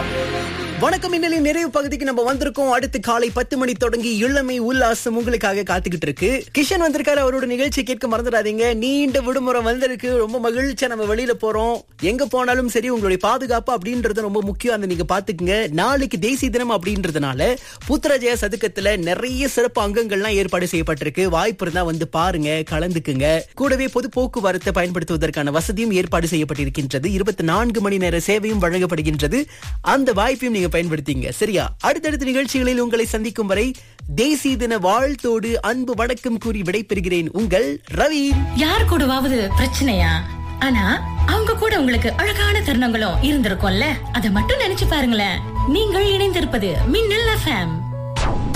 வணக்கம் இன்னலின் நிறைவு பகுதிக்கு நம்ம வந்திருக்கோம் அடுத்து காலை பத்து மணி தொடங்கி இளமை உல்லாசம் உங்களுக்காக காத்துக்கிட்டு இருக்கு கிஷன் வந்திருக்காரு அவரோட நிகழ்ச்சி கேட்க மறந்துடாதீங்க நீண்ட விடுமுறை வந்திருக்கு ரொம்ப மகிழ்ச்சியா நம்ம வெளியில போறோம் எங்க போனாலும் சரி உங்களுடைய பாதுகாப்பு அப்படின்றது ரொம்ப முக்கியம் அந்த நீங்க பாத்துக்குங்க நாளைக்கு தேசிய தினம் அப்படின்றதுனால புத்திரஜய சதுக்கத்துல நிறைய சிறப்பு அங்கங்கள்லாம் ஏற்பாடு செய்யப்பட்டிருக்கு வாய்ப்பு இருந்தா வந்து பாருங்க கலந்துக்குங்க கூடவே பொது போக்குவரத்தை பயன்படுத்துவதற்கான வசதியும் ஏற்பாடு செய்யப்பட்டிருக்கின்றது இருபத்தி நான்கு மணி நேர சேவையும் வழங்கப்படுகின்றது அந்த வாய்ப்பையும் நீங்க பயன்படுத்திங்க சரியா அடுத்தடுத்த நிகழ்ச்சிகளில் உங்களை சந்திக்கும் வரை தேசிய தின வாழ்த்தோடு அன்பு வணக்கம் கூறி விடைபெறுகிறேன் உங்கள் ரவி யார் கூடவாவது பிரச்சனையா ஆனா அவங்க கூட உங்களுக்கு அழகான தருணங்களும் இருந்திருக்கும்ல அதை மட்டும் நினைச்சு பாருங்களேன் நீங்கள் இணைந்திருப்பது மின்னல் எஃப்எம்